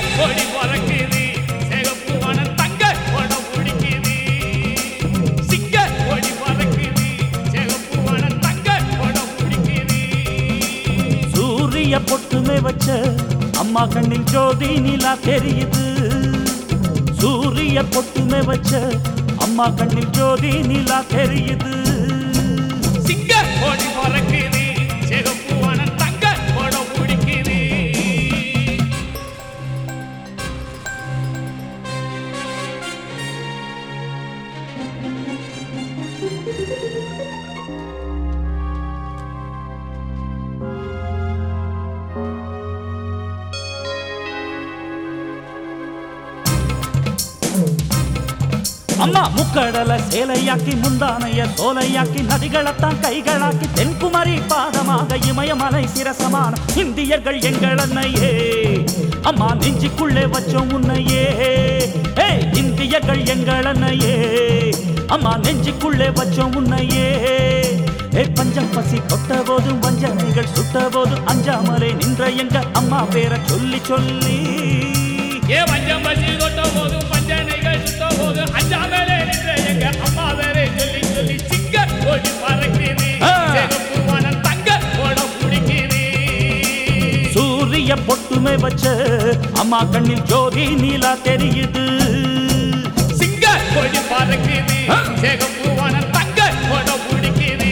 கொடி பறக்குது சிகப்பு வானம் தங்க படம் பிடிக்குது சிங்க கொடி பறக்குது சிகப்பு வானம் தங்க படம் பிடிக்குது சூரிய பொட்டுமே வச்ச அம்மா கண்ணில் ஜோதி நிலா தெரியுது சூரிய பொட்டுமே வச்ச அம்மா கண்ணில் ஜோதி நிலா தெரியுது சிங்க கொடி பறக்குது சிகப்பு வானம் தங்க படம் பிடிக்குது அம்மா முக்கடல சேலையாக்கி முந்தானைய சோலையாக்கி நதிகளைத்தான் கைகளாக்கி தென்குமரி பாதமாக இமயமலை சிரசமான இந்தியர்கள் எங்கள் அன்னையே அம்மா நெஞ்சுக்குள்ளே வச்சோம் உன்னையே ஏய், இந்தியர்கள் எங்கள் அன்னையே அம்மா நெஞ்சுக்குள்ளே வச்சோம் உன்னையே ஏ பஞ்சம் பசி கொட்ட போதும் வஞ்சனைகள் சுட்ட போது அஞ்சாமலே நின்ற எங்க அம்மா பேரை சொல்லி சொல்லி ஏ பஞ்சம் பசி கொட்ட போது பஞ்சனைகள் சுத்த போது அஞ்சாமலே நின்ற எங்க அம்மா வேறே சொல்லி சொல்லி சிங்க கொடி பறக்குது ஆ. சிகப்பு வானம் தங்க படம் பிடிக்குது சூரிய பொட்டுமே வச்ச அம்மா கண்ணில் ஜோதி நீலா தெரியுது சிங்க கொடி பறக்குது ஆ. சிகப்பு வானம் தங்க படம் பிடிக்குது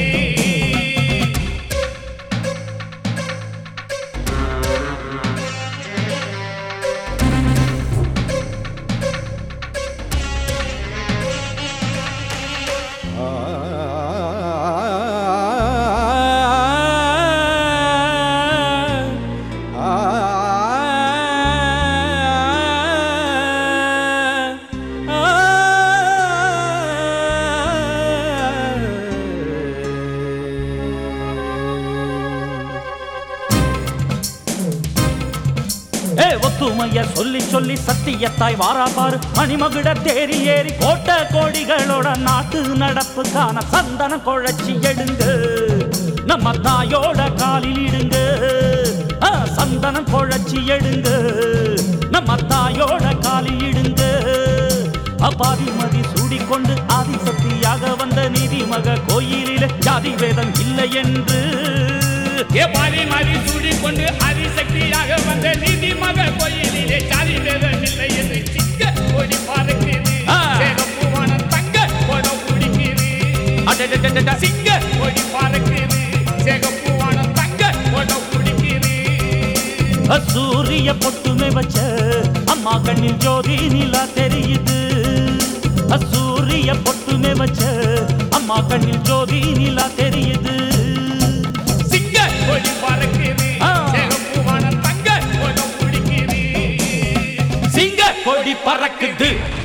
ஏ ஒத்துமைய சொல்லி சொல்லி சத்தியத்தாய் வாரா பாரு மணிமகுட தேரி ஏறி கோட்ட கோடிகளோட நாட்டு நடப்புக்கான சந்தன குழச்சி எடுங்க நம்ம தாயோட காலில் இடுங்க ஆ, சந்தனம் குழச்சி எடுங்க நம்ம தாயோட காலில் இடுங்க அபாதிமதி சூடிக்கொண்டு ஆதிசக்தியாக வந்த நீதிமக கோயிலிலே ஜாதி வேதம் இல்லை என்று ஏ மாறி மாறி சூடிக்கொண்டு அதிசக்தியாக வந்த நீதி மக கோயிலிலே சாதி வேதம் இல்லை என்று சிங்க கொடி பறக்குது ஆ. சிகப்பு வானம் தங்க படம் பிடிக்குது அடடடடட. சிங்க கொடி பறக்குது சிகப்பு வானம் தங்க படம் பிடிக்குது சூரிய பொட்டுமே வச்ச அம்மா கண்ணில் ஜோதி நிலா தெரியுது சூரிய பொட்டுமே வச்ச அம்மா கண்ணில் ஜோதி நிலா தெரியுது சிங்க கொடி பறக்குது ஆ. சிகப்பு வானம் தங்க படம் பிடிக்குது சிங்க கொடி பறக்குது